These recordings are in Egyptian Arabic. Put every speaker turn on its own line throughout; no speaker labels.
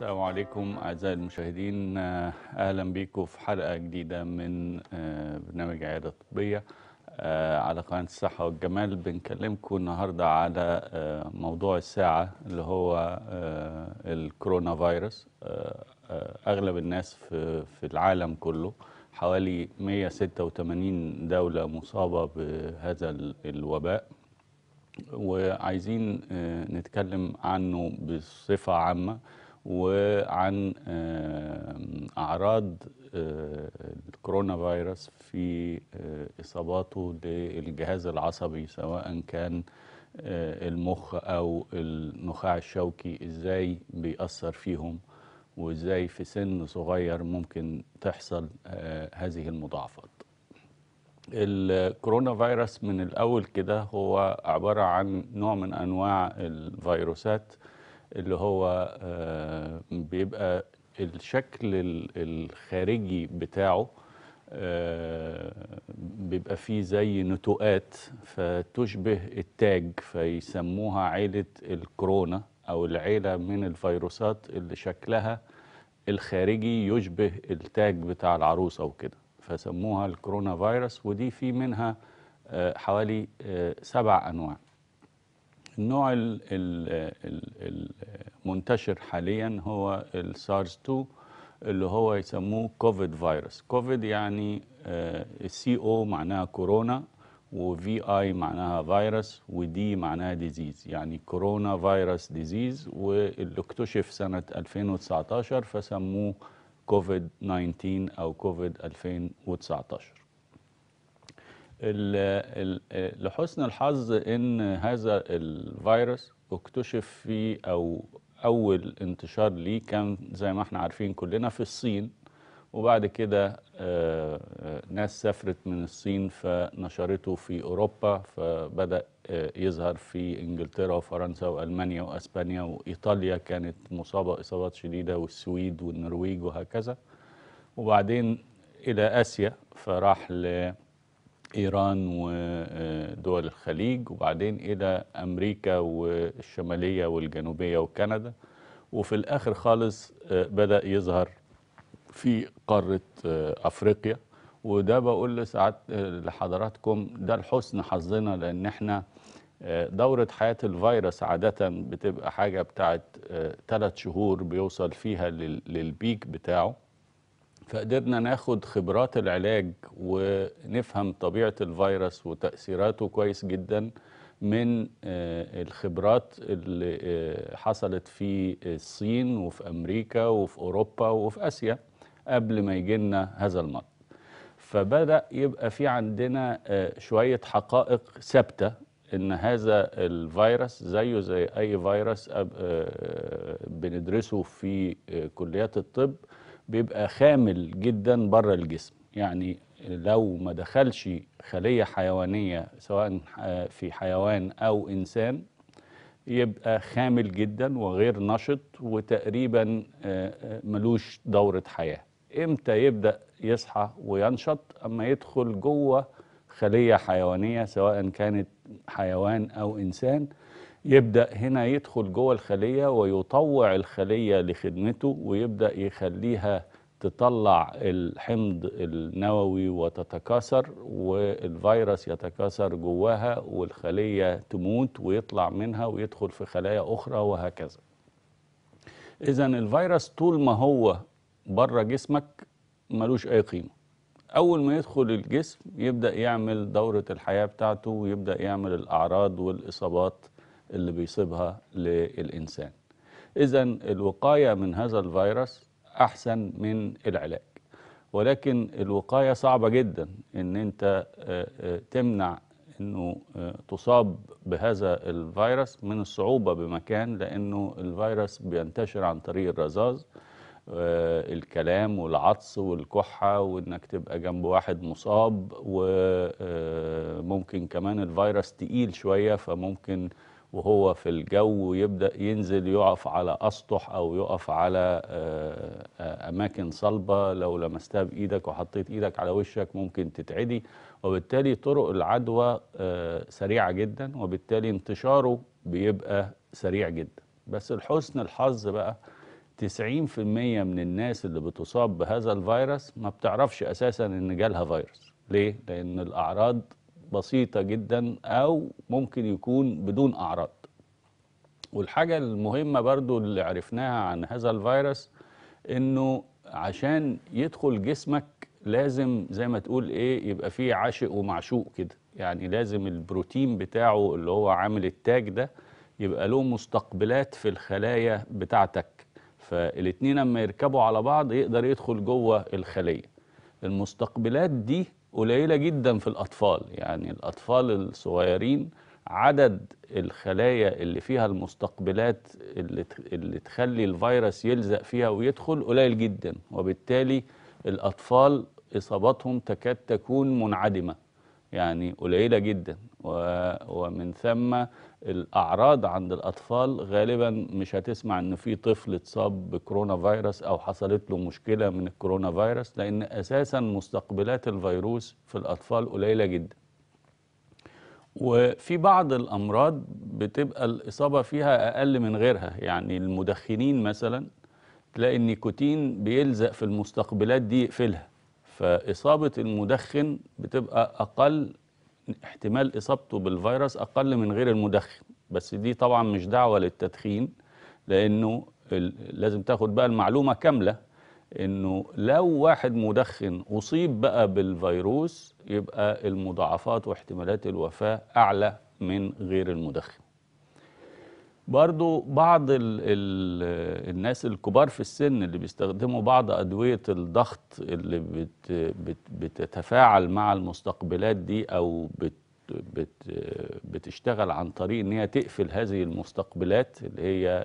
السلام عليكم أعزائي المشاهدين آه، أهلا بكم في حلقة جديدة من آه، برنامج عيادة طبية آه، على قناة الصحة والجمال بنكلمكم النهاردة على آه، موضوع الساعة اللي هو آه، الكورونا فيروس آه، آه، أغلب الناس في في العالم كله حوالي 186 دولة مصابة بهذا ال- الوباء وعايزين آه، نتكلم عنه بصفة عامة وعن آه، أعراض آه، الكورونا فيروس في آه، إصاباته للجهاز العصبي سواء كان آه، المخ أو النخاع الشوكي إزاي بيأثر فيهم وإزاي في سن صغير ممكن تحصل آه، هذه المضاعفات الكورونا فيروس من الأول كده هو عبارة عن نوع من أنواع الفيروسات اللي هو آه، بيبقى الشكل ال- الخارجي بتاعه آه، بيبقى فيه زي نتوءات فتشبه التاج فيسموها عيلة الكورونا أو العيلة من الفيروسات اللي شكلها الخارجي يشبه التاج بتاع العروسة وكده فسموها الكورونا فيروس ودي في منها آه، حوالي آه، سبع أنواع النوع ال- ال- ال- المنتشر حاليا هو السارس 2 اللي هو يسموه كوفيد فيروس كوفيد يعني السي او معناها كورونا وفي اي معناها فيروس ودي معناها ديزيز يعني كورونا فيروس ديزيز واللي اكتشف سنة 2019 فسموه كوفيد 19 او كوفيد 2019 ال- ال- لحسن الحظ ان هذا الفيروس اكتشف في او اول انتشار ليه كان زي ما احنا عارفين كلنا في الصين وبعد كده آه، آه، ناس سافرت من الصين فنشرته في اوروبا فبدا آه، يظهر في انجلترا وفرنسا والمانيا واسبانيا وايطاليا كانت مصابه اصابات شديده والسويد والنرويج وهكذا وبعدين الى اسيا فراح ل إيران ودول الخليج وبعدين إلى أمريكا والشمالية والجنوبية وكندا وفي الآخر خالص آه، بدأ يظهر في قارة آه، أفريقيا وده بقول لساعات آه، لحضراتكم ده لحسن حظنا لأن احنا آه، دورة حياة الفيروس عادة بتبقى حاجة بتاعت ثلاث شهور بيوصل فيها لل- للبيك بتاعه فقدرنا ناخد خبرات العلاج ونفهم طبيعة الفيروس وتأثيراته كويس جدا من آه، الخبرات اللي آه، حصلت في الصين وفي أمريكا وفي أوروبا وفي آسيا قبل ما يجي لنا هذا المرض فبدأ يبقى في عندنا آه، شوية حقائق ثابتة إن هذا الفيروس زيه زي أي فيروس أب- آه، بندرسه في آه، كليات الطب بيبقى خامل جدا بره الجسم يعني لو ما دخلش خلية حيوانية سواء آه، في حيوان أو إنسان يبقى خامل جدا وغير نشط وتقريبا آه، آه، ملوش دورة حياة امتى يبدأ يصحى وينشط اما يدخل جوه خلية حيوانية سواء كانت حيوان او انسان يبدأ هنا يدخل جوه الخلية ويطوع الخلية لخدمته ويبدأ يخليها تطلع الحمض النووي وتتكاثر والفيروس يتكاثر جواها والخلية تموت ويطلع منها ويدخل في خلايا أخرى وهكذا إذا الفيروس طول ما هو بره جسمك ملوش أي قيمة أول ما يدخل الجسم يبدأ يعمل دورة الحياة بتاعته ويبدأ يعمل الأعراض والإصابات اللي بيصيبها للإنسان إذا الوقاية من هذا الفيروس أحسن من العلاج ولكن الوقاية صعبة جدا إن أنت آه، آه، تمنع إنه آه، تصاب بهذا الفيروس من الصعوبة بمكان لأنه الفيروس بينتشر عن طريق الرذاذ آه، الكلام والعطس والكحة وإنك تبقى جنب واحد مصاب وممكن كمان الفيروس تقيل شوية فممكن وهو في الجو يبدأ ينزل يقف على أسطح أو يقف على آه، آه، أماكن صلبة لو لمستها بإيدك وحطيت إيدك على وشك ممكن تتعدي وبالتالي طرق العدوى آه، سريعة جدا وبالتالي انتشاره بيبقى سريع جدا بس لحسن الحظ بقى 90% من الناس اللي بتصاب بهذا الفيروس ما بتعرفش اساسا ان جالها فيروس ليه لان الاعراض بسيطه جدا او ممكن يكون بدون اعراض والحاجه المهمه برضو اللي عرفناها عن هذا الفيروس انه عشان يدخل جسمك لازم زي ما تقول ايه يبقى فيه عاشق ومعشوق كده يعني لازم البروتين بتاعه اللي هو عامل التاج ده يبقى له مستقبلات في الخلايا بتاعتك فالاتنين لما يركبوا على بعض يقدر يدخل جوه الخلية المستقبلات دي قليلة جدا في الأطفال يعني الأطفال الصغيرين عدد الخلايا اللي فيها المستقبلات اللي, اللي تخلي الفيروس يلزق فيها ويدخل قليل جدا وبالتالي الأطفال إصاباتهم تكاد تكون منعدمة يعني قليلة جدا ومن ثم الأعراض عند الأطفال غالبا مش هتسمع إن في طفل اتصاب بكورونا فيروس أو حصلت له مشكلة من الكورونا فيروس لأن أساسا مستقبلات الفيروس في الأطفال قليلة جدا وفي بعض الأمراض بتبقى الإصابة فيها أقل من غيرها يعني المدخنين مثلا تلاقي النيكوتين بيلزق في المستقبلات دي يقفلها فإصابة المدخن بتبقى أقل احتمال إصابته بالفيروس أقل من غير المدخن بس دي طبعا مش دعوة للتدخين لأنه لازم تاخد بقى المعلومة كاملة إنه لو واحد مدخن أصيب بقى بالفيروس يبقى المضاعفات واحتمالات الوفاة أعلى من غير المدخن برضو بعض ال ال الناس الكبار في السن اللي بيستخدموا بعض أدوية الضغط اللي بت بت بتتفاعل مع المستقبلات دي أو بت بت بتشتغل عن طريق ان هي تقفل هذه المستقبلات اللي هي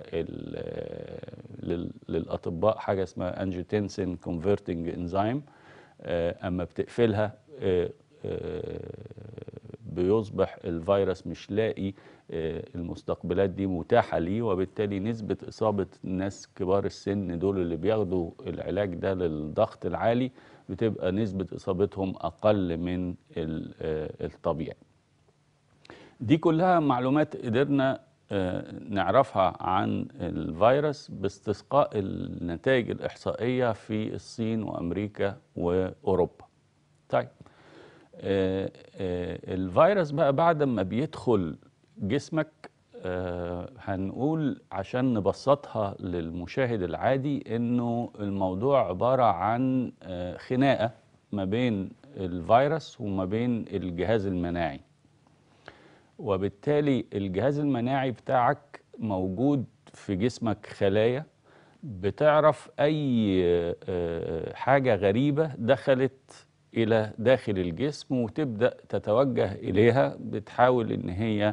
للاطباء حاجه اسمها انجيوتنسين كونفرتنج انزيم اما بتقفلها بيصبح الفيروس مش لاقي المستقبلات دي متاحة ليه وبالتالي نسبة إصابة الناس كبار السن دول اللي بياخدوا العلاج ده للضغط العالي بتبقى نسبة إصابتهم أقل من الطبيعي دي كلها معلومات قدرنا نعرفها عن الفيروس باستسقاء النتائج الإحصائية في الصين وأمريكا وأوروبا طيب آه آه الفيروس بقى بعد ما بيدخل جسمك آه هنقول عشان نبسطها للمشاهد العادي انه الموضوع عبارة عن خناقة ما بين الفيروس وما بين الجهاز المناعي وبالتالي الجهاز المناعي بتاعك موجود في جسمك خلايا بتعرف اي حاجة غريبة دخلت الى داخل الجسم وتبدا تتوجه اليها بتحاول ان هي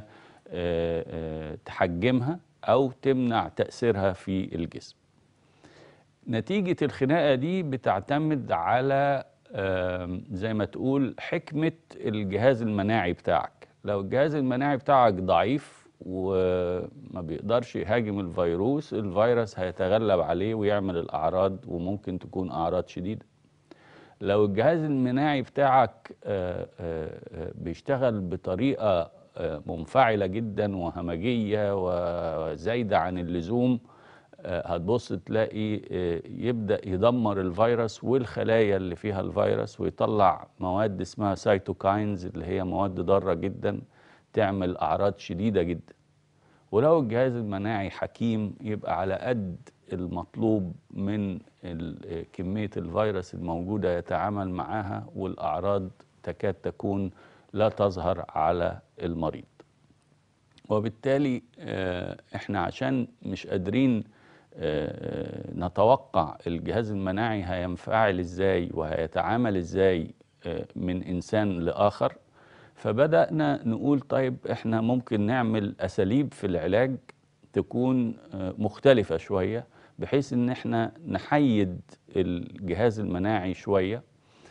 تحجمها او تمنع تاثيرها في الجسم نتيجه الخناقه دي بتعتمد على زي ما تقول حكمه الجهاز المناعي بتاعك لو الجهاز المناعي بتاعك ضعيف وما بيقدرش يهاجم الفيروس الفيروس هيتغلب عليه ويعمل الاعراض وممكن تكون اعراض شديده لو الجهاز المناعي بتاعك بيشتغل بطريقة منفعلة جدا وهمجية وزايدة عن اللزوم هتبص تلاقي يبدأ يدمر الفيروس والخلايا اللي فيها الفيروس ويطلع مواد اسمها سايتوكاينز اللي هي مواد ضارة جدا تعمل أعراض شديدة جدا ولو الجهاز المناعي حكيم يبقى على قد المطلوب من كمية الفيروس الموجودة يتعامل معها والأعراض تكاد تكون لا تظهر على المريض وبالتالي احنا عشان مش قادرين نتوقع الجهاز المناعي هينفعل ازاي وهيتعامل ازاي من انسان لاخر فبدأنا نقول طيب احنا ممكن نعمل اساليب في العلاج تكون مختلفة شوية بحيث ان احنا نحيد الجهاز المناعي شوية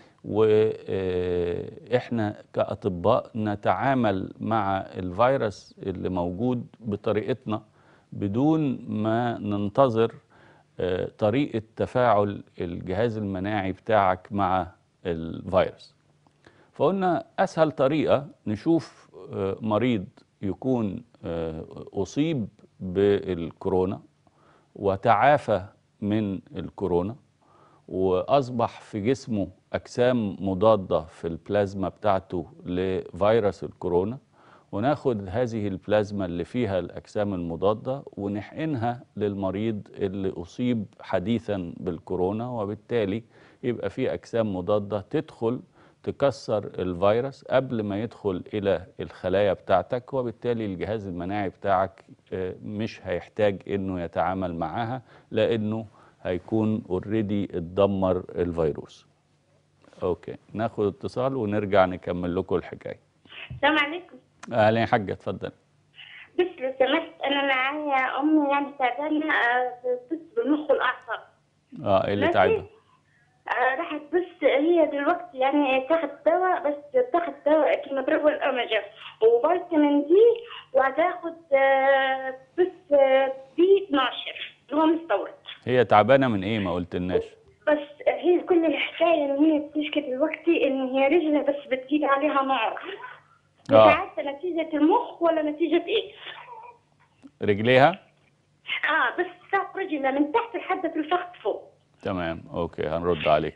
واحنا كأطباء نتعامل مع الفيروس اللي موجود بطريقتنا بدون ما ننتظر طريقة تفاعل الجهاز المناعي بتاعك مع الفيروس فقلنا أسهل طريقة نشوف مريض يكون أصيب بالكورونا وتعافى من الكورونا واصبح في جسمه اجسام مضاده في البلازما بتاعته لفيروس الكورونا وناخد هذه البلازما اللي فيها الاجسام المضاده ونحقنها للمريض اللي اصيب حديثا بالكورونا وبالتالي يبقى في اجسام مضاده تدخل تكسر الفيروس قبل ما يدخل الى الخلايا بتاعتك وبالتالي الجهاز المناعي بتاعك آه، مش هيحتاج انه يتعامل معاها لانه هيكون اوريدي اتدمر الفيروس اوكي ناخد اتصال ونرجع نكمل لكم الحكايه
السلام عليكم
اهلا يا حاجه اتفضل
بس لو سمحت انا معايا امي يعني تعبانه آه، بس بالمخ والاعصاب
اه ايه اللي
ماشي.
تعبك
آه، راحت بس هي دلوقتي يعني تاخد دواء بس تاخد دواء كيموثيرابي والاوميجا وفيتامين دي وهتاخد آه، بس آه، بي 12 اللي هو مستورد
هي تعبانه من ايه ما قلتلناش
بس هي كل الحكايه ان هي بتشكي دلوقتي ان هي رجلها بس بتجيب عليها نار مش
آه.
عارفه نتيجه المخ ولا نتيجه ايه
رجليها
اه بس ساق رجلها من تحت لحد في الفخذ فوق
تمام اوكي هنرد عليك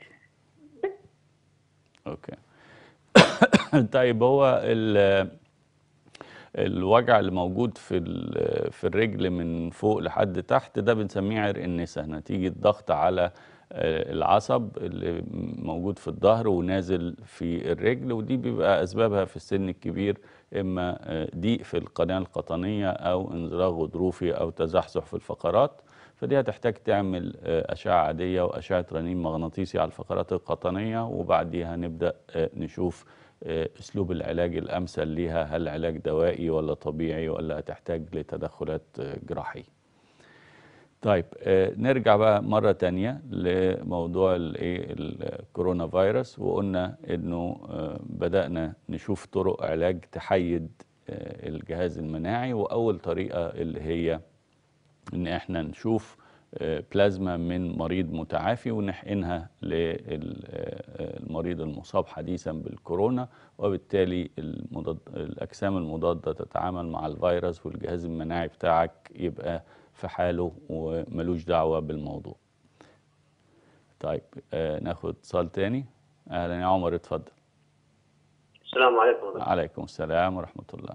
اوكي طيب هو ال الوجع اللي موجود في ال- في الرجل من فوق لحد تحت ده بنسميه عرق النسا نتيجة ضغط على آه، العصب اللي موجود في الظهر ونازل في الرجل ودي بيبقى أسبابها في السن الكبير إما آه، ضيق في القناة القطنية أو انزلاق غضروفي أو تزحزح في الفقرات فدي هتحتاج تعمل آه، أشعة عادية وأشعة رنين مغناطيسي على الفقرات القطنية وبعديها نبدأ آه، نشوف آه، أسلوب العلاج الأمثل ليها هل علاج دوائي ولا طبيعي ولا هتحتاج لتدخلات آه، جراحية طيب آه، نرجع بقى مرة تانية لموضوع الايه الكورونا فيروس وقلنا انه آه، بدأنا نشوف طرق علاج تحيد آه، الجهاز المناعي واول طريقة اللي هي ان احنا نشوف آه، بلازما من مريض متعافي ونحقنها للمريض المصاب حديثا بالكورونا وبالتالي المضاد الاجسام المضاده تتعامل مع الفيروس والجهاز المناعي بتاعك يبقى في حاله وملوش دعوه بالموضوع. طيب آه ناخد اتصال تاني اهلا يا عمر اتفضل.
السلام عليكم ورحمة
عليكم السلام ورحمه الله.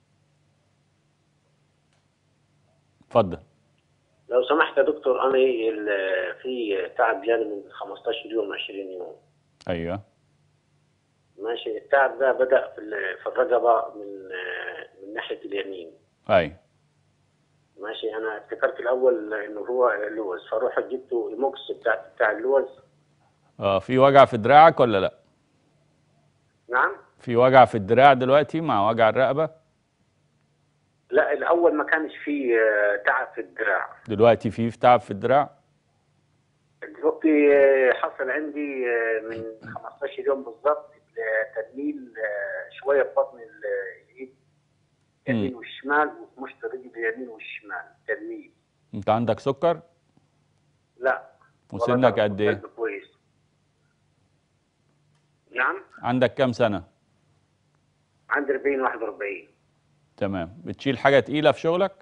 اتفضل.
لو سمحت يا دكتور أنا ال- في تعب جاني من 15 يوم 20 يوم
ايوه
ماشي التعب ده بدأ في ال- في الرقبة من من ناحية اليمين
ايوه
ماشي أنا افتكرت الأول إنه هو لوز فروح جبت الموكس بتاع بتاع اللوز
اه في وجع في دراعك ولا لا؟
نعم
في وجع في الدراع دلوقتي مع وجع الرقبه؟
لا الأول ما كانش فيه آه، تعب في الدراع
دلوقتي في تعب في الدراع؟
دلوقتي آه، حصل عندي آه، من 15 يوم بالضبط آه، تنميل آه، شوية في بطن ال- الإيد اليمين والشمال وفي مشط الرجل اليمين والشمال تنميل
انت عندك سكر؟
لا
وسنك
ولا
قد ايه؟
قلب كويس نعم
عندك كام سنة؟
عندي 40 41
تمام بتشيل حاجة تقيلة في شغلك؟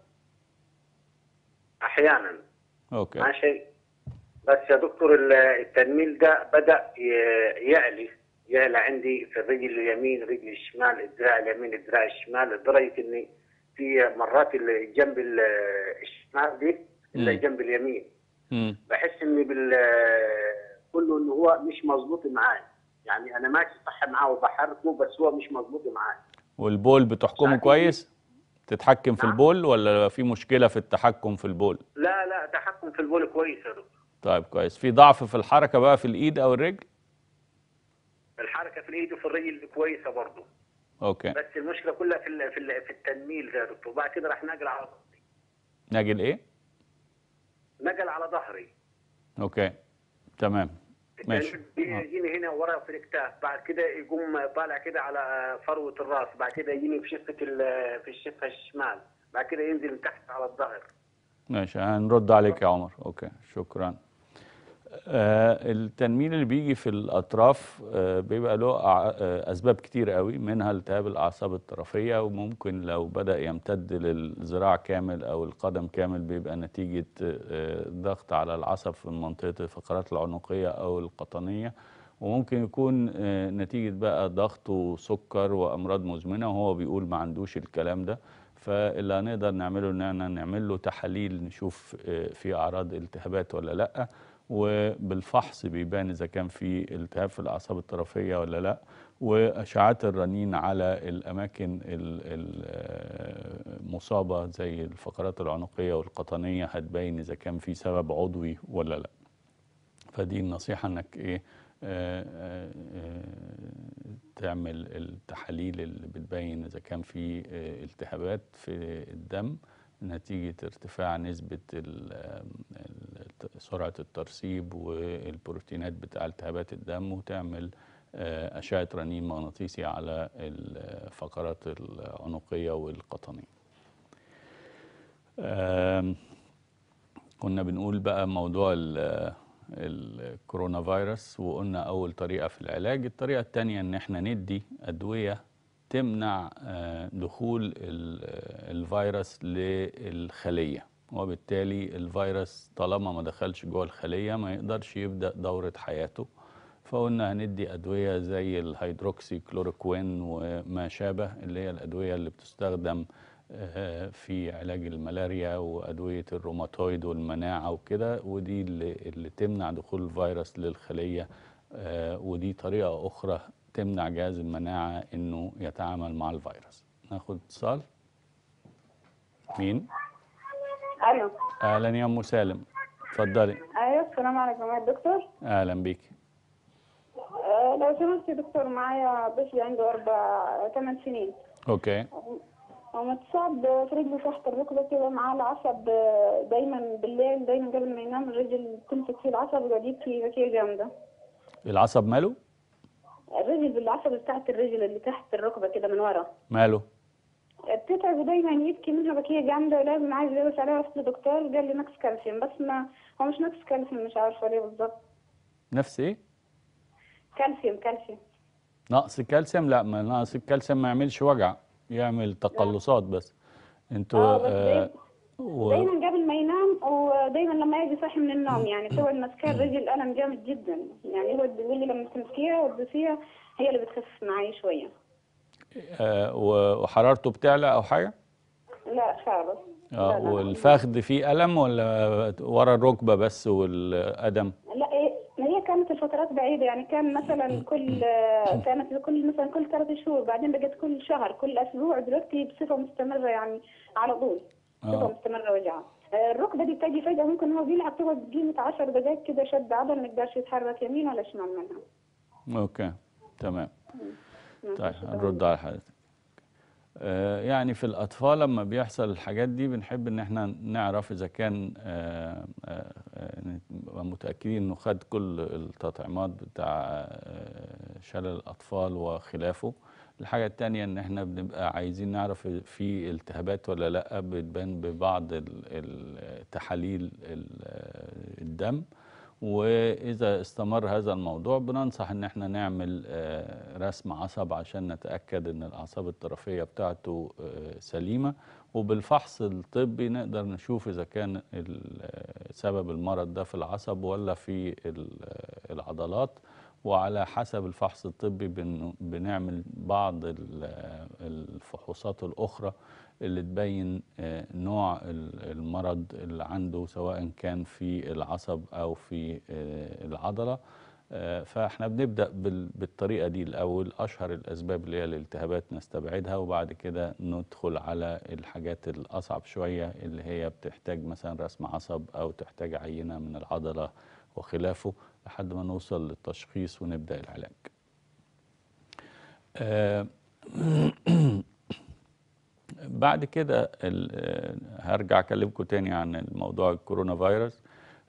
احيانا
اوكي
ماشي بس يا دكتور ال- التنميل ده بدا ي- يعلي يعلى عندي في الرجل اليمين رجل الشمال الذراع اليمين الذراع الشمال لدرجه اني في مرات الجنب ال- الشمال دي
مم.
الجنب اليمين
مم.
بحس اني بال كله انه هو مش مظبوط معاي يعني انا ماشي صح معاه وبحركه بس هو مش مظبوط معاي
والبول بتحكمه
ساعات
كويس؟ تتحكم في
نعم.
البول ولا في مشكلة في التحكم في البول؟
لا لا تحكم في البول كويس يا دكتور
طيب كويس في ضعف في الحركة بقى في الإيد أو الرجل؟
الحركه في الايد وفي الرجل كويسه برضه
اوكي
بس المشكله كلها في ال- في ال- في التنميل ده يا دكتور بعد كده راح نقل على ظهري
ناجل إيه؟
نقل على ظهري
اوكي تمام ماشي
التنميل
آه.
يجيني هنا ورا في الكتاف بعد كده يقوم طالع كده على فروه الراس بعد كده يجيني في شفه ال- في الشفه الشمال بعد كده ينزل تحت على الظهر
ماشي هنرد عليك يا عمر اوكي شكرا آه، التنميل اللي بيجي في الأطراف آه، بيبقى له أع- آه، أسباب كتير قوي منها التهاب الأعصاب الطرفية وممكن لو بدأ يمتد للذراع كامل أو القدم كامل بيبقى نتيجة آه، ضغط على العصب في منطقة الفقرات العنقية أو القطنية وممكن يكون آه، نتيجة بقى ضغط وسكر وأمراض مزمنة وهو بيقول ما عندوش الكلام ده فاللي هنقدر نعمله ان احنا نعمل له تحاليل نشوف آه، في اعراض التهابات ولا لا وبالفحص بيبان اذا كان في التهاب في الاعصاب الطرفيه ولا لا واشعات الرنين على الاماكن ال- ال- آه، المصابه زي الفقرات العنقيه والقطنيه هتبين اذا كان في سبب عضوي ولا لا فدي النصيحة انك ايه آه، آه، آه، تعمل التحاليل اللي بتبين اذا كان في آه، التهابات في الدم نتيجة ارتفاع نسبة ال- ال- سرعة الترسيب والبروتينات بتاع التهابات الدم وتعمل آه، أشعة رنين مغناطيسي على الفقرات العنقية والقطنية آم، كنا بنقول بقى موضوع ال- الكورونا فيروس وقلنا أول طريقة في العلاج الطريقة التانية إن احنا ندي أدوية تمنع آه، دخول ال- الفيروس للخلية وبالتالي الفيروس طالما ما دخلش جوه الخلية ما يقدرش يبدأ دورة حياته فقلنا هندي أدوية زي الهيدروكسي كلوروكوين وما شابه اللي هي الأدوية اللي بتستخدم آه، في علاج الملاريا وأدوية الروماتويد والمناعة وكده ودي اللي, اللي تمنع دخول الفيروس للخلية آه، ودي طريقة أخرى تمنع جهاز المناعة إنه يتعامل مع الفيروس ناخد اتصال مين؟
الو
أهلا يا أم سالم اتفضلي
ايوه السلام عليكم يا دكتور
أهلا بيك
آه لو سمحت يا دكتور معايا طفل عنده اربع ثمان سنين
أوكي
ومتصاب في رجله تحت الركبة كده معاه العصب آه، دايما بالليل دايما قبل ما ينام الرجل تمسك فيه العصب ويقعد يبكي بكية جامدة
العصب ماله؟
الرجل بالعصب بتاعت الرجل اللي تحت الركبة كده من ورا
ماله؟
بتتعب دايما يبكي منها بكية جامدة ولازم عايز يدرس عليها رحت لدكتور قال لي نقص كالسيوم بس ما هو مش نقص كالسيوم مش عارفة ليه بالظبط
نفس إيه؟
كالسيوم كالسيوم
نقص كالسيوم لا ما نقص الكالسيوم ما يعملش وجع يعمل تقلصات بس انتوا
اه بس
آه
دايما
و...
دايما قبل ما ينام ودايما لما يجي صاحي من النوم يعني تقعد ماسكاه الرجل ألم جامد جدا يعني هو بيقول لي لما تمسكيها وتدوسيها هي اللي بتخفف معايا شوية
آه و- وحرارته بتعلى او حاجه
لا خالص
آه
لا، لا.
والفخذ فيه الم ولا ورا الركبه بس والقدم
لا إيه ما هي كانت الفترات بعيدة يعني كان مثلا كل كانت كل مثلا كل ثلاث شهور بعدين بقت كل شهر كل أسبوع دلوقتي بصفة مستمرة يعني على طول صفة
آه.
مستمرة وجعها آه، الركبة دي بتجي فجأة ممكن هو بيلعب تقعد قيمة 10 دقايق كده شد عضل ما يقدرش يتحرك يمين ولا شمال منها
اوكي تمام
مم.
طيب هنرد على حضرتك آه، يعني في الأطفال لما بيحصل الحاجات دي بنحب إن احنا نعرف إذا كان آه، آه، آه، نبقى متأكدين إنه خد كل التطعيمات بتاع آه، شلل الأطفال وخلافه الحاجة التانية إن احنا بنبقى عايزين نعرف في التهابات ولا لأ بتبان ببعض ال- التحاليل ال- الدم وإذا استمر هذا الموضوع بننصح إن احنا نعمل آه، رسم عصب عشان نتأكد إن الأعصاب الطرفية بتاعته آه، سليمة وبالفحص الطبي نقدر نشوف إذا كان ال- آه، سبب المرض ده في العصب ولا في ال- آه، العضلات وعلى حسب الفحص الطبي بن- بنعمل بعض ال- آه، الفحوصات الأخرى اللي تبين آه، نوع ال- المرض اللي عنده سواء كان في العصب أو في آه، العضلة آه، فاحنا بنبدأ بال- بالطريقة دي الأول أشهر الأسباب اللي هي الالتهابات نستبعدها وبعد كده ندخل على الحاجات الأصعب شوية اللي هي بتحتاج مثلا رسم عصب أو تحتاج عينة من العضلة وخلافه لحد ما نوصل للتشخيص ونبدأ العلاج آه، بعد كده ال- آه، هرجع اكلمكم تاني عن الموضوع الكورونا فيروس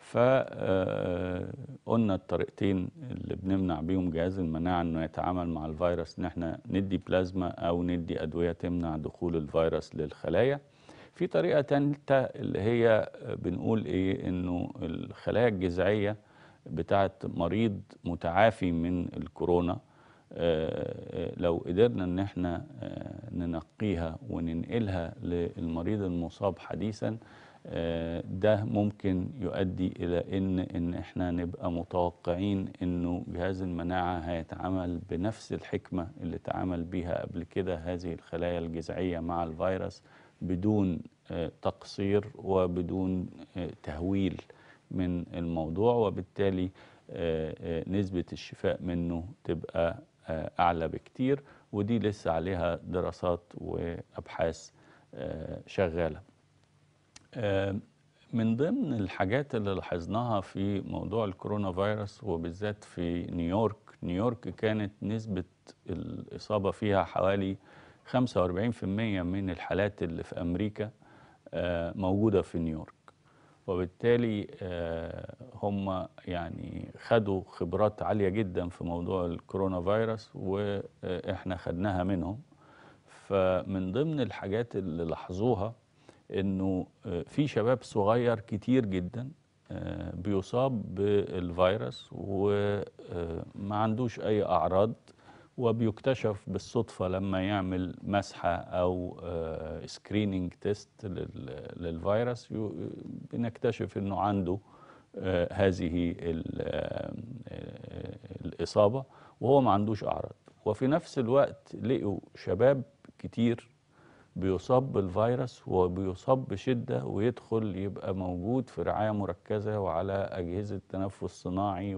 فقلنا الطريقتين اللي بنمنع بيهم جهاز المناعة انه يتعامل مع الفيروس ان احنا ندي بلازما او ندي ادوية تمنع دخول الفيروس للخلايا في طريقة تالتة اللي هي بنقول ايه انه الخلايا الجذعية بتاعت مريض متعافي من الكورونا آه، لو قدرنا ان احنا آه، ننقيها وننقلها للمريض المصاب حديثا آه، ده ممكن يؤدي الى ان ان احنا نبقى متوقعين انه جهاز المناعه هيتعامل بنفس الحكمه اللي تعامل بيها قبل كده هذه الخلايا الجذعيه مع الفيروس بدون آه، تقصير وبدون آه، تهويل من الموضوع وبالتالي آه، آه، نسبه الشفاء منه تبقى آه، اعلى بكتير ودي لسه عليها دراسات وابحاث آه، شغاله آه، من ضمن الحاجات اللي لاحظناها في موضوع الكورونا فيروس وبالذات في نيويورك نيويورك كانت نسبة الإصابة فيها حوالي 45% من الحالات اللي في أمريكا آه، موجودة في نيويورك وبالتالي آه، هم يعني خدوا خبرات عالية جدا في موضوع الكورونا فيروس وإحنا خدناها منهم فمن ضمن الحاجات اللي لاحظوها انه آه، في شباب صغير كتير جدا آه، بيصاب بالفيروس وما عندوش اي اعراض وبيكتشف بالصدفة لما يعمل مسحة أو سكرينينج تيست للفيروس يو- بنكتشف أنه عنده آه، هذه ال- آه، آه، الإصابة وهو ما عندوش أعراض وفي نفس الوقت لقوا شباب كتير بيصاب بالفيروس وبيصاب بشدة ويدخل يبقى موجود في رعاية مركزة وعلى أجهزة تنفس صناعي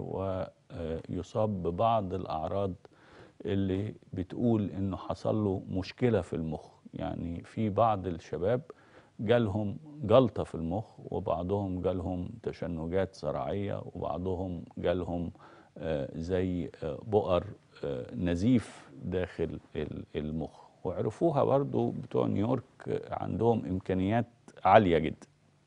ويصاب ببعض الأعراض اللي بتقول إنه حصل له مشكلة في المخ يعني في بعض الشباب جالهم جلطة في المخ وبعضهم جالهم تشنجات صرعية وبعضهم جالهم آه، زي آه، بؤر آه، نزيف داخل ال- المخ وعرفوها برضو بتوع نيويورك آه، عندهم إمكانيات عالية جدا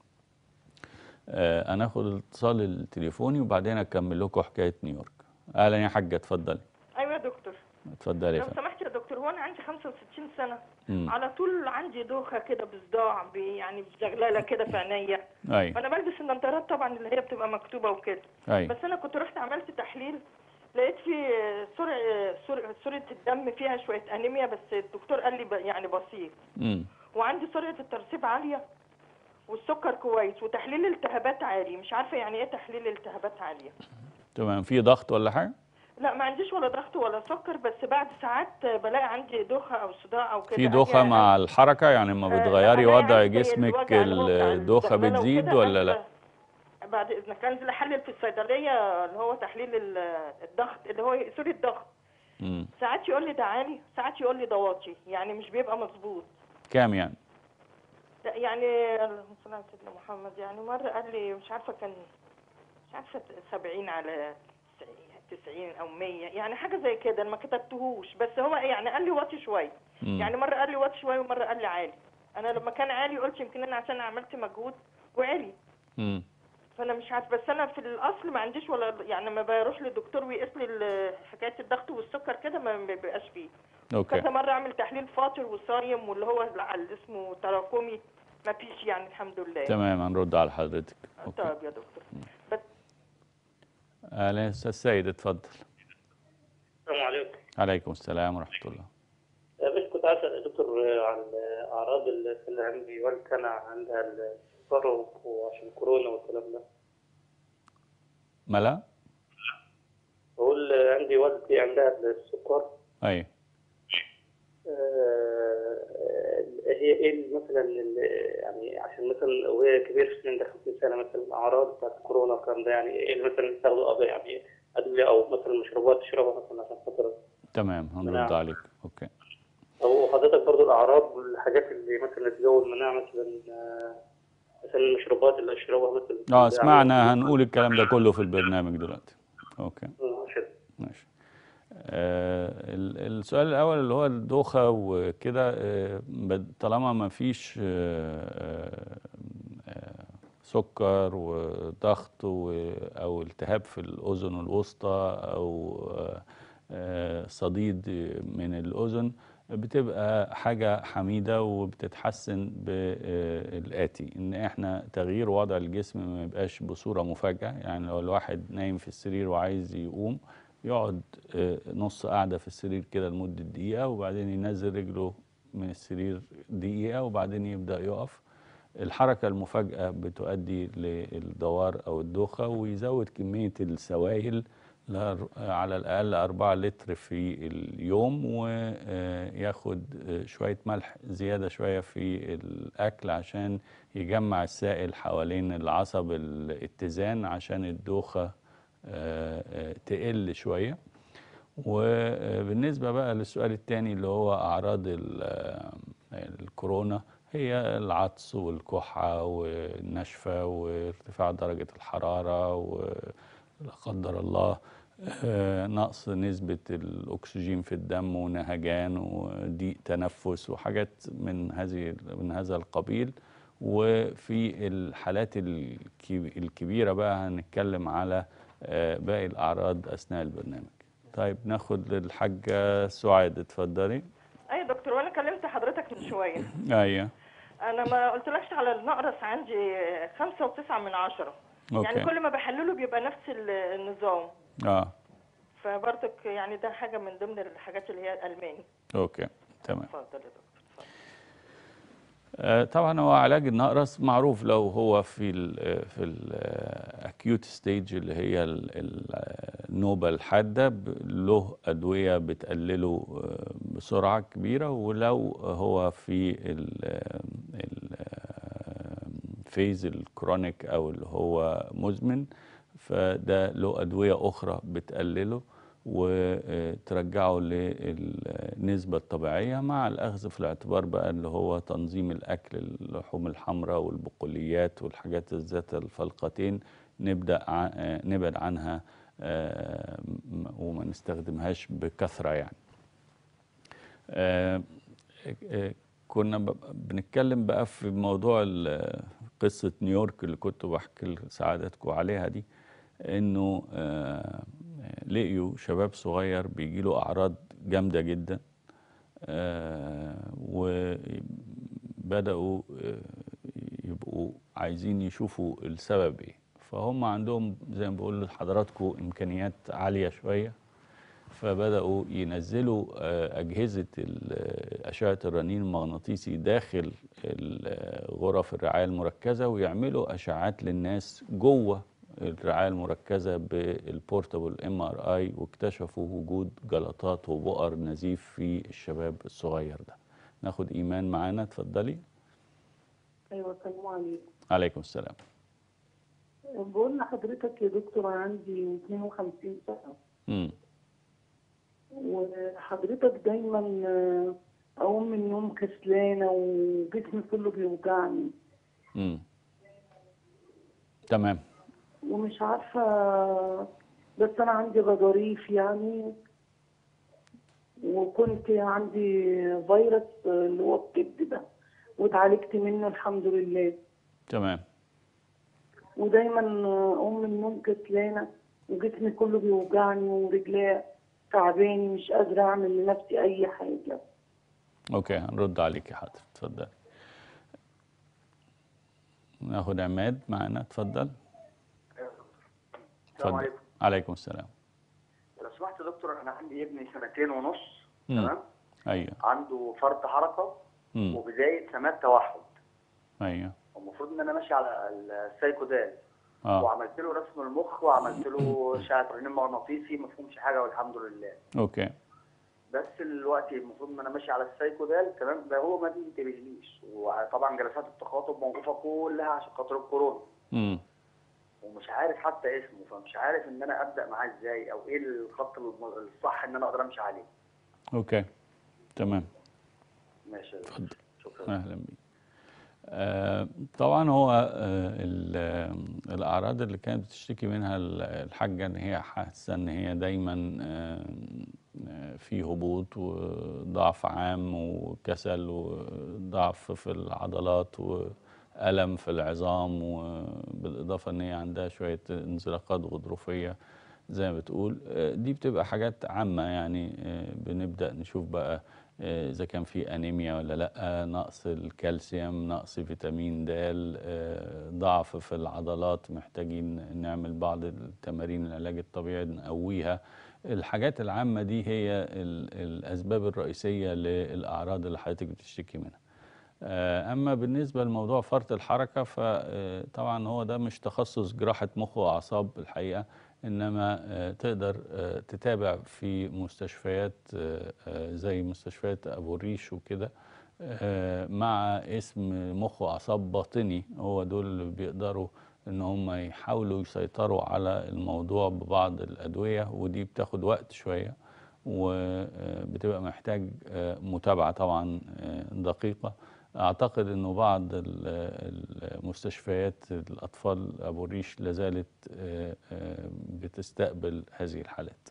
آه، هناخد الاتصال التليفوني وبعدين أكمل لكم حكاية نيويورك أهلا يا حاجة اتفضلي
ايوه يا دكتور
اتفضلي يا
لو
فندم
سمحت يا دكتور هو انا عندي 65 سنه
مم.
على طول عندي دوخه كده بصداع ب- يعني بزغلله كده في عينيا
أيوة
فانا بلبس النضارات طبعا اللي هي بتبقى مكتوبه وكده
أيوة
بس انا كنت رحت عملت تحليل لقيت في سرعه سرعه سرعه الدم فيها شويه انيميا بس الدكتور قال لي ب- يعني بسيط
مم.
وعندي سرعه الترسيب عاليه والسكر كويس وتحليل التهابات عالي مش عارفه يعني ايه تحليل التهابات عاليه
تمام في ضغط ولا حاجة؟
لا ما عنديش ولا ضغط ولا سكر بس بعد ساعات بلاقي عندي دوخه او صداع او كده
في دوخة
أجي
مع الحركة يعني لما
آه، لا،
بتغيري
ألاقي
وضع
عندي زي
جسمك
الوجع اللي هو بتاع
الدوخة
الزغللة
بتزيد
وكده،
ولا لا؟
أنزل بعد اذنك انزل احلل في الصيدليه اللي هو تحليل ال- الضغط اللي هو سوري الضغط
مم.
ساعات يقول لي ده عالي ساعات يقول لي ده واطي يعني مش بيبقى مظبوط
كام يعني؟
لا، يعني اللهم صل على سيدنا محمد يعني مره قال لي مش عارفه كان مش عارفه 70 على 90 او 100 يعني حاجه زي كده أنا ما كتبتهوش بس هو يعني قال لي واطي شويه
مم.
يعني مره قال لي واطي شويه ومره قال لي عالي انا لما كان عالي قلت يمكن انا عشان عملت مجهود وعالي
مم.
فانا مش عارف بس انا في الاصل ما عنديش ولا يعني لما بروح للدكتور ويقيس لي ال- حكايه الضغط والسكر كده ما ما بيبقاش فيه
اوكي
كذا مره اعمل تحليل فاطر وصايم واللي هو اللي اسمه تراكمي ما فيش يعني الحمد لله
تمام هنرد على حضرتك اوكي
طيب يا دكتور بس
اهلا يا استاذ سيد اتفضل
السلام عليكم
عليكم السلام ورحمة الله
بس كنت عايز اسال الدكتور عن اعراض اللي عندي والدتي انا عندها السكر وعشان كورونا والكلام ده
ملا؟
بقول عندي والدتي عندها السكر
ايوه
آه، هي ايه مثلا ال- يعني عشان مثلا وهي كبيره في السن عندها 50 سنه مثلا الاعراض بتاعت كورونا والكلام ده يعني ايه اللي مثلا تاخده يعني ادويه او مثلا مشروبات تشربها مثلا عشان خاطر
تمام هنرد
نعم.
عليك اوكي
او حضرتك برضو الاعراض والحاجات اللي مثلا تزود المناعه مثلا آه، مثلا المشروبات اللي اشربها مثلا
اه سمعنا هنقول الكلام ده كله في البرنامج دلوقتي اوكي
آه، عشان
ماشي آه ال- السؤال الأول اللي هو الدوخة وكده آه بد- طالما ما فيش آه آه سكر وضغط و- أو التهاب في الأذن الوسطى أو آه آه صديد من الأذن بتبقى حاجة حميدة وبتتحسن بالآتي إن إحنا تغيير وضع الجسم ما يبقاش بصورة مفاجئة يعني لو الواحد نايم في السرير وعايز يقوم يقعد آه، نص قاعدة في السرير كده لمدة دقيقة وبعدين ينزل رجله من السرير دقيقة وبعدين يبدأ يقف الحركة المفاجئة بتؤدي للدوار أو الدوخة ويزود كمية السوائل لأر- على الأقل أربعة لتر في اليوم وياخد شوية ملح زيادة شوية في الأكل عشان يجمع السائل حوالين العصب الاتزان عشان الدوخة آه، آه، تقل شوية وبالنسبة بقى للسؤال التاني اللي هو أعراض ال- آه، الكورونا هي العطس والكحة والنشفة وارتفاع درجة الحرارة ولا قدر الله آه، نقص نسبة الأكسجين في الدم ونهجان وضيق تنفس وحاجات من هذه من هذا القبيل وفي الحالات الكبي- الكبيرة بقى هنتكلم على آه، باقي الأعراض أثناء البرنامج طيب ناخد الحاجة سعاد اتفضلي
اي دكتور وانا كلمت حضرتك من شويه
أيوه
انا ما قلتلكش على النقرس عندي خمسة وتسعة من عشرة يعني
أوكي.
كل ما بحلله بيبقى نفس ال- النظام
اه
فبرضك يعني ده حاجه من ضمن الحاجات اللي هي الالماني
اوكي تمام
اتفضل يا دكتور اتفضل.
آه، طبعا هو علاج النقرس معروف لو هو في ال في الاكيوت ستيج اللي هي ال- ال- النوبة الحادة ب- له أدوية بتقلله آه، بسرعة كبيرة ولو هو في الفيز الكرونيك أو اللي هو مزمن فده له أدوية أخرى بتقلله وترجعه للنسبة الطبيعية مع الأخذ في الاعتبار بقى اللي هو تنظيم الأكل اللحوم الحمراء والبقوليات والحاجات ذات الفلقتين نبدأ ع- آه، نبعد عنها آه، م- وما نستخدمهاش بكثرة يعني آه، آه، كنا ب- بنتكلم بقى في موضوع ال- قصة نيويورك اللي كنت بحكي لسعادتكم عليها دي انه آه، لقيوا شباب صغير بيجيله اعراض جامدة جدا آه، وبدأوا آه، يبقوا عايزين يشوفوا السبب ايه فهم عندهم زي ما بقول لحضراتكم امكانيات عالية شوية فبدأوا ينزلوا آه، أجهزة ال- آه، أشعة الرنين المغناطيسي داخل ال- غرف الرعاية المركزة ويعملوا أشعات للناس جوه الرعاية المركزة بالبورتابل ام ار اي واكتشفوا وجود جلطات وبؤر نزيف في الشباب الصغير ده ناخد ايمان معانا اتفضلي
ايوه السلام عليكم
عليكم السلام
بقول لحضرتك يا دكتور عندي 52 سنه
امم
وحضرتك دايما آه، اقوم من النوم كسلانه وجسمي كله بيوجعني
امم تمام
ومش عارفه بس انا عندي غضاريف يعني وكنت عندي فيروس اللي هو الكبد ده واتعالجت منه الحمد لله
تمام
ودايما اقوم من النوم كسلانه وجسمي كله بيوجعني ورجلي تعباني مش قادره اعمل لنفسي اي حاجه
اوكي هنرد عليك يا حاضر اتفضل ناخد عماد معانا اتفضل
السلام
اتفضل
عليكم
عليكم السلام
لو سمحت يا دكتور انا عندي ابني سنتين ونص
مم.
تمام
ايوه
عنده فرط حركه
امم
وبدايه سمات توحد
ايوه
المفروض ان انا ماشي على السايكودال
اه
وعملت له رسم المخ وعملت له اشعه رنين مغناطيسي ما فيهمش حاجه والحمد لله
اوكي
بس الوقت المفروض ان انا ماشي على السايكودال تمام ده هو ما بينتبهليش وطبعا جلسات التخاطب موقوفه كلها عشان خاطر الكورونا
امم
ومش عارف حتى اسمه فمش عارف ان انا ابدا معاه ازاي او ايه الخط الم- الصح ان انا اقدر امشي عليه
اوكي تمام
ماشي يا دكتور.
اتفضل
شكرا
اهلا بيك آه، طبعا هو آه، ال- آه، الاعراض اللي كانت بتشتكي منها ال- الحاجه ان هي حاسه ان هي دايما آه، آه، في هبوط وضعف عام وكسل وضعف في العضلات والم في العظام وبالاضافه ان هي عندها شويه انزلاقات غضروفيه زي ما بتقول آه، دي بتبقى حاجات عامه يعني آه، بنبدا نشوف بقى آه، اذا كان في انيميا ولا لا نقص الكالسيوم نقص فيتامين د آه، ضعف في العضلات محتاجين نعمل بعض التمارين العلاج الطبيعي نقويها الحاجات العامة دي هي ال- الأسباب الرئيسية للأعراض اللي حضرتك بتشتكي منها آه، أما بالنسبة لموضوع فرط الحركة فطبعا هو ده مش تخصص جراحة مخ وأعصاب الحقيقة إنما آه، تقدر آه، تتابع في مستشفيات آه، آه، زي مستشفيات أبو الريش وكده آه، مع اسم مخ وأعصاب باطني هو دول اللي بيقدروا إن هم يحاولوا يسيطروا على الموضوع ببعض الأدوية ودي بتاخد وقت شوية وبتبقى محتاج آه، متابعة طبعا آه، دقيقة أعتقد أنه بعض ال- المستشفيات الأطفال أبو الريش لازالت آه، آه، بتستقبل هذه الحالات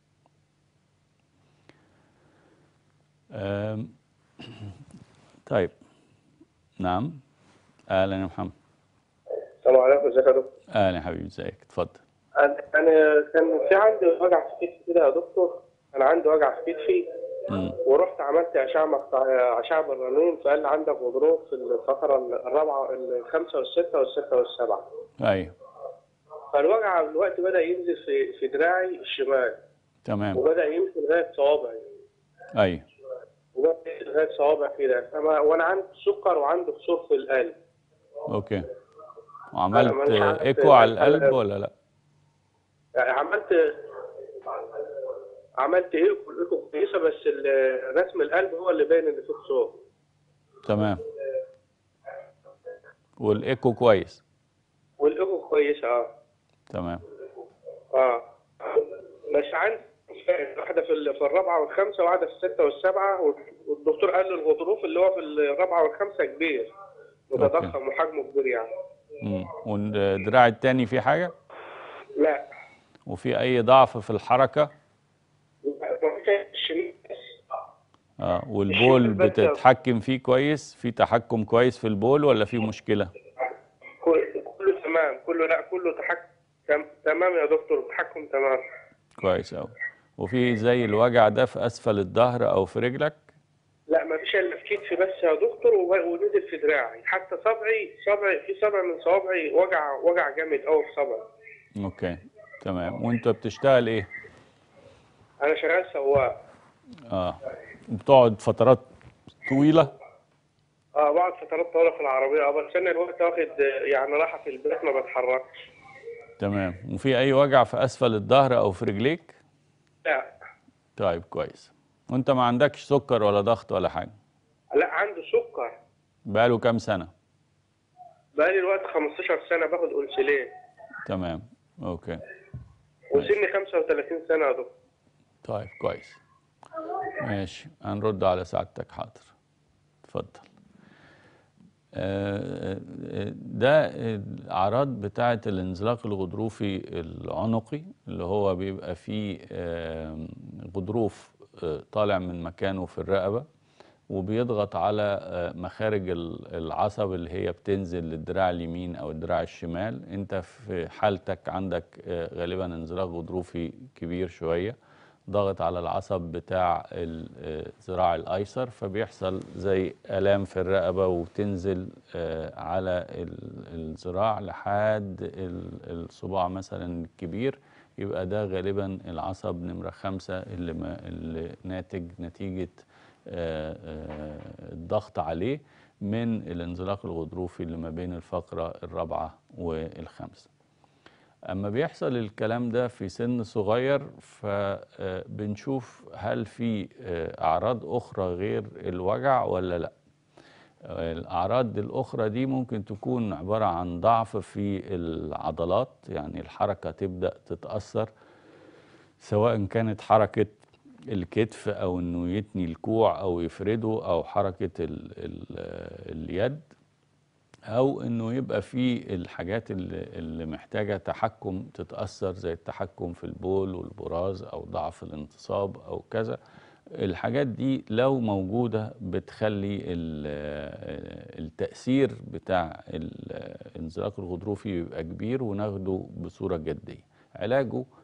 آم، طيب نعم أهلا يا محمد
السلام عليكم ازيك يا دكتور
أهلا يا حبيبي ازيك اتفضل
انا أنا كان في عندي وجع في كتفي كده يا دكتور انا عندي وجع في كتفي
مم.
ورحت عملت اشعه مقطع- اشعه بالرنين فقال لي عندك غضروف في الفقره الرابعه الخامسه والسته والسته والسبعه
أيوه
فالوجع دلوقتي بدا ينزل في في دراعي الشمال
تمام
وبدا يمشي لغايه صوابعي
أيوه
وبدا يمشي لغايه صوابعي كده فما وانا عندي سكر وعندي كسور في القلب
أوكي وعملت
مش عارف
إيكو على
أنا-
القلب ولا لأ؟
يعني عملت عملت ايكو الايكو كويسه بس ال- رسم القلب هو اللي باين ان فيه كسور
تمام والإيكو كويس
والايكو كويسه اه
تمام
اه بس عندي واحده في ال- في الرابعه والخامسه وواحده في السته والسبعه والدكتور قال له الغضروف اللي هو في الرابعه والخامسه كبير متضخم وحجمه كبير يعني
مم. والدراع التاني فيه حاجة؟
لا
وفي أي ضعف في الحركة؟
ما فيش الشمال
اه والبول
الشمال بس.
بتتحكم فيه كويس؟ في تحكم كويس في البول ولا في مشكلة؟
كل- كله تمام كله لا كله تحكم تم- تمام يا دكتور تحكم تمام
كويس أوي وفي زي الوجع ده في أسفل الظهر أو في رجلك؟
لا ما فيش الا في كتفي بس يا دكتور وب- ونزل في دراعي حتى صبعي صبعي في صبع من صوابعي وجع وجع جامد قوي في صبعي
أوكي تمام وأنت بتشتغل إيه؟
انا شغال سواق
اه بتقعد فترات طويلة؟
اه بقعد فترات طويله في العربيه اه بس انا الوقت واخد آه، يعني راحه في البيت ما بتحركش
تمام وفي أي وجع في أسفل الظهر أو في رجليك؟
لا
طيب كويس وأنت ما عندكش سكر ولا ضغط ولا حاجة؟
لا عنده سكر
بقاله كام سنة؟
بقالي الوقت 15 سنه باخد انسولين
تمام أوكي
وسني 35 سنه يا دكتور
طيب كويس ماشي هنرد على سعادتك حاضر اتفضل آه، آه، ده الأعراض بتاعة الانزلاق الغضروفي العنقي اللي هو بيبقى فيه آه، غضروف آه، طالع من مكانه في الرقبة وبيضغط على آه، مخارج ال- العصب اللي هي بتنزل للدراع اليمين أو الدراع الشمال أنت في حالتك عندك آه، غالبا انزلاق غضروفي كبير شوية ضغط على العصب بتاع الذراع الايسر فبيحصل زي الام في الرقبه وتنزل آه، على ال- الذراع لحد ال- الصباع مثلا الكبير يبقى ده غالبا العصب نمره خمسة اللي, ما اللي ناتج نتيجه آه، آه، الضغط عليه من الانزلاق الغضروفي اللي ما بين الفقره الرابعه والخامسه اما بيحصل الكلام ده في سن صغير فبنشوف هل في آه، اعراض اخرى غير الوجع ولا لا آه، الاعراض الاخرى دي ممكن تكون عباره عن ضعف في العضلات يعني الحركه تبدا تتاثر سواء كانت حركه الكتف او انه يتني الكوع او يفرده او حركه ال ال اليد او انه يبقى في الحاجات اللي, اللي محتاجه تحكم تتاثر زي التحكم في البول والبراز او ضعف الانتصاب او كذا الحاجات دي لو موجوده بتخلي ال- التاثير بتاع الانزلاق الغضروفي يبقى كبير وناخده بصوره جديه علاجه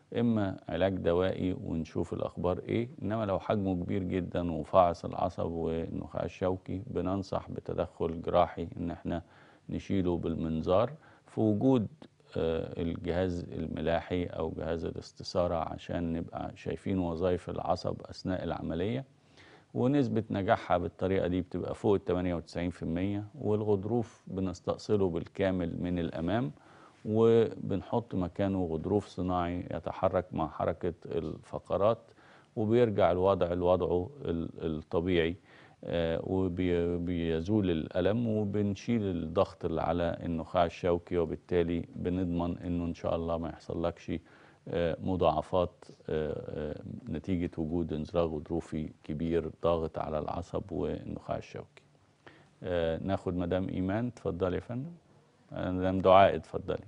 اما علاج دوائي ونشوف الاخبار ايه انما لو حجمه كبير جدا وفاعص العصب والنخاع الشوكي بننصح بتدخل جراحي ان احنا نشيله بالمنظار في وجود آه، الجهاز الملاحي او جهاز الاستثارة عشان نبقى شايفين وظائف العصب اثناء العملية ونسبة نجاحها بالطريقة دي بتبقى فوق ال 98% والغضروف بنستأصله بالكامل من الأمام وبنحط مكانه غضروف صناعي يتحرك مع حركة الفقرات وبيرجع الوضع لوضعه ال- الطبيعي آه، وبيزول الألم وبنشيل الضغط اللي على النخاع الشوكي وبالتالي بنضمن إنه إن شاء الله ما يحصلكش آه، مضاعفات آه، آه، نتيجة وجود انزلاق غضروفي كبير ضاغط على العصب والنخاع الشوكي آه، ناخد مدام إيمان اتفضلي يا فندم آه، مدام دعاء اتفضلي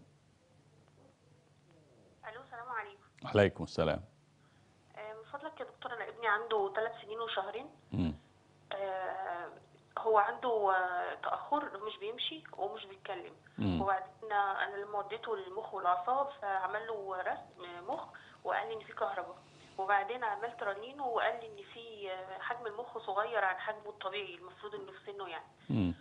الو السلام عليكم
عليكم السلام
آه، من فضلك يا دكتور انا ابني عنده ثلاث سنين وشهرين
مم.
آه، هو عنده آه، تاخر مش بيمشي ومش بيتكلم
مم.
وبعدين آه، انا لما وديته للمخ والاعصاب فعمل له رسم مخ وقال لي ان في كهرباء وبعدين عملت رنين وقال لي ان في آه، حجم المخ صغير عن حجمه الطبيعي المفروض انه في سنه يعني
مم.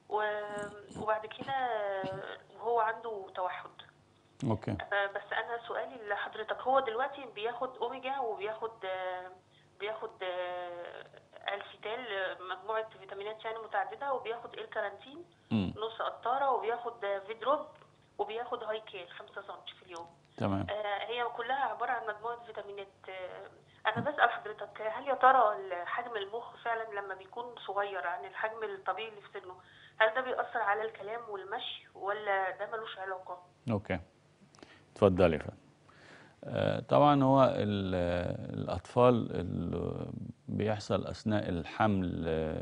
و- وبعد كده آه، وهو عنده توحد
اوكي
آه، بس انا سؤالي لحضرتك هو دلوقتي بياخد اوميجا وبياخد آه، بياخد آه، الفيتال آه، مجموعه فيتامينات يعني متعدده وبياخد الكارانتين
مم.
نص قطاره وبياخد آه، فيدروب وبياخد هايكيل 5 سم في اليوم
تمام
آه، هي كلها عباره عن مجموعه فيتامينات آه، انا بسال حضرتك هل يا ترى حجم المخ فعلا لما بيكون صغير عن الحجم الطبيعي اللي في سنه هل ده بيأثر على الكلام والمشي ولا ده ملوش علاقه
اوكي اتفضلي يا فندم آه، طبعا هو ال- الأطفال اللي بيحصل أثناء الحمل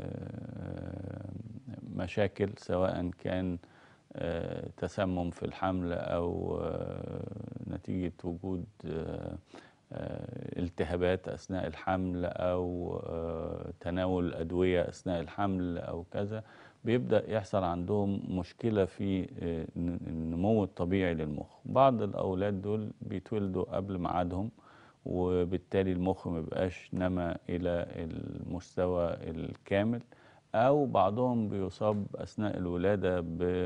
آه، مشاكل سواء كان آه، تسمم في الحمل أو آه، نتيجة وجود آه، آه، التهابات أثناء الحمل أو آه، تناول أدوية أثناء الحمل أو كذا بيبدأ يحصل عندهم مشكلة في آه، النمو الطبيعي للمخ بعض الأولاد دول بيتولدوا قبل ميعادهم وبالتالي المخ مبقاش نما إلى المستوى الكامل أو بعضهم بيصاب أثناء الولادة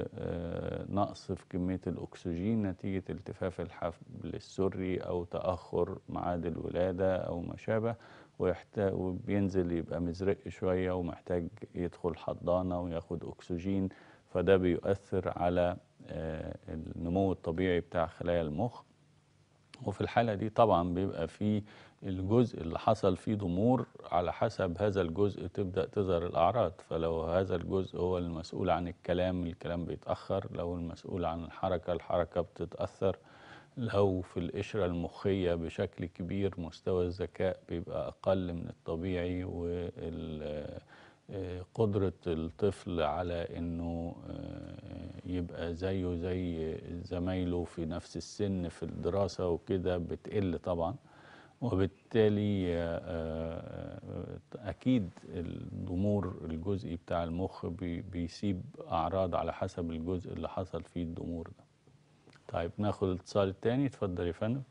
بنقص في كمية الأكسجين نتيجة التفاف الحبل السري أو تأخر ميعاد الولادة أو ما شابه ويحتاج وبينزل يبقى مزرق شوية ومحتاج يدخل حضانة وياخد أكسجين فده بيؤثر على آه، النمو الطبيعي بتاع خلايا المخ وفي الحالة دي طبعا بيبقى في الجزء اللي حصل فيه ضمور على حسب هذا الجزء تبدأ تظهر الأعراض فلو هذا الجزء هو المسؤول عن الكلام الكلام بيتأخر لو المسؤول عن الحركة الحركة بتتأثر لو في القشرة المخية بشكل كبير مستوى الذكاء بيبقى أقل من الطبيعي وال آه، قدرة الطفل على انه آه، يبقى زيه زي زمايله في نفس السن في الدراسة وكده بتقل طبعا وبالتالي آه، آه، اكيد الضمور الجزئي بتاع المخ بي- بيسيب اعراض على حسب الجزء اللي حصل فيه الضمور ده طيب ناخد الاتصال التاني اتفضل يا فندم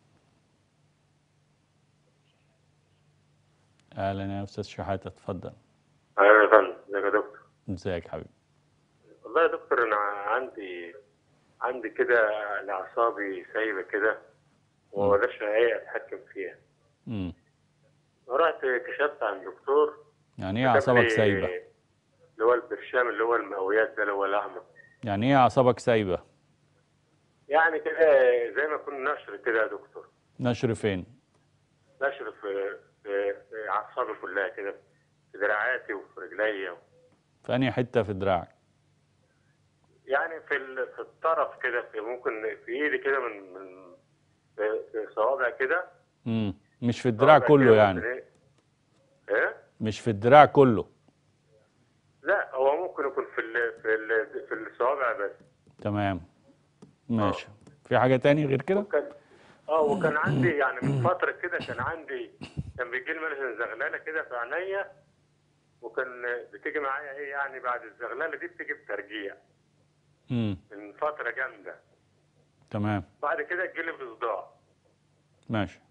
اهلا يا استاذ شحاته اتفضل
ايوه يا فندم ازيك يا دكتور
ازيك حبيبي
والله يا دكتور انا عندي عندي كده الاعصابي سايبه كده ومقدرش ايه اتحكم فيها
امم
رحت كشفت عند دكتور
يعني ايه
كتب
اعصابك
لي
سايبه
اللي هو البرشام اللي هو المقويات ده اللي هو الاحمر
يعني ايه اعصابك سايبه
يعني كده زي ما يكون نشر كده يا دكتور
نشر فين
نشر في في, في اعصابي كلها كده في دراعاتي وفي رجليا
في انهي حته في دراعك
يعني في ال- في الطرف كده في ممكن في ايدي كده من من في, في صوابع كده
امم مش في الدراع
صوابع
كله
كده
يعني
ممكن ايه ايه
مش في الدراع كله
لا هو ممكن يكون في ال في ال في الصوابع بس
تمام ماشي في حاجه تاني غير كده
وكان اه وكان عندي يعني من فتره كده كان عندي كان بيجي لي مثلا زغلله كده في عينيا وكان بتيجي معايا ايه يعني بعد الزغلله دي بتيجي بترجيع
امم
من فتره جامده
تمام
بعد كده تجي لي بصداع
ماشي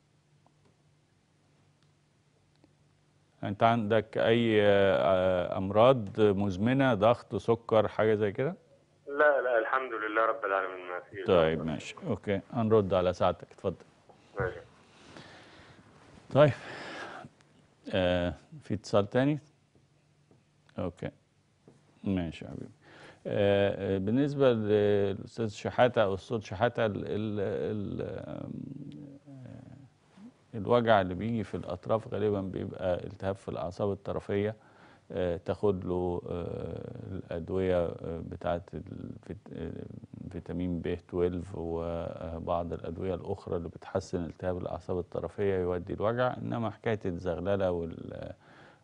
انت عندك اي آه، امراض مزمنه ضغط سكر حاجه زي كده
لا لا الحمد لله رب العالمين ما فيش
طيب ماشي اوكي هنرد على ساعتك اتفضل
ماشي
طيب آه في اتصال تاني اوكي ماشي يا حبيبي آه آه، بالنسبة للأستاذ شحاتة أو الصوت شحاتة ال ال ال آه، الوجع اللي بيجي في الأطراف غالبا بيبقى التهاب في الأعصاب الطرفية آه، تاخد له آه، الأدوية آه، بتاعة الفيت- آه، فيتامين ب 12 وبعض الأدوية الأخرى اللي بتحسن التهاب الأعصاب الطرفية يودي الوجع إنما حكاية الزغللة وال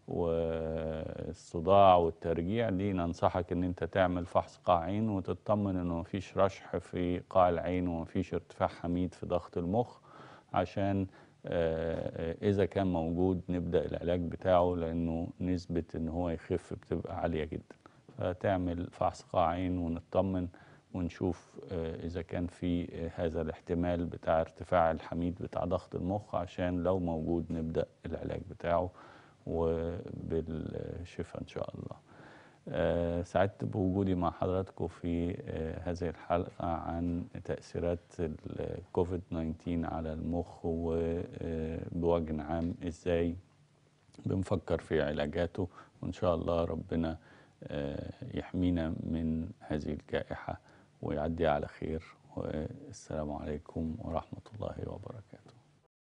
والصداع والترجيع دي ننصحك ان انت تعمل فحص قاع عين وتطمن انه مفيش رشح في قاع العين ومفيش ارتفاع حميد في ضغط المخ عشان آه، آه، اذا كان موجود نبدا العلاج بتاعه لانه نسبه ان هو يخف بتبقى عاليه جدا فتعمل فحص قاع عين ونطمن ونشوف آه، اذا كان في آه، هذا الاحتمال بتاع ارتفاع الحميد بتاع ضغط المخ عشان لو موجود نبدا العلاج بتاعه وبالشفاء ان شاء الله آه، سعدت بوجودي مع حضراتكم في آه، هذه الحلقة عن تأثيرات الكوفيد 19 على المخ وبوجه عام ازاي بنفكر في علاجاته وإن شاء الله ربنا آه، يحمينا من هذه الجائحة ويعدي على خير والسلام عليكم ورحمة الله وبركاته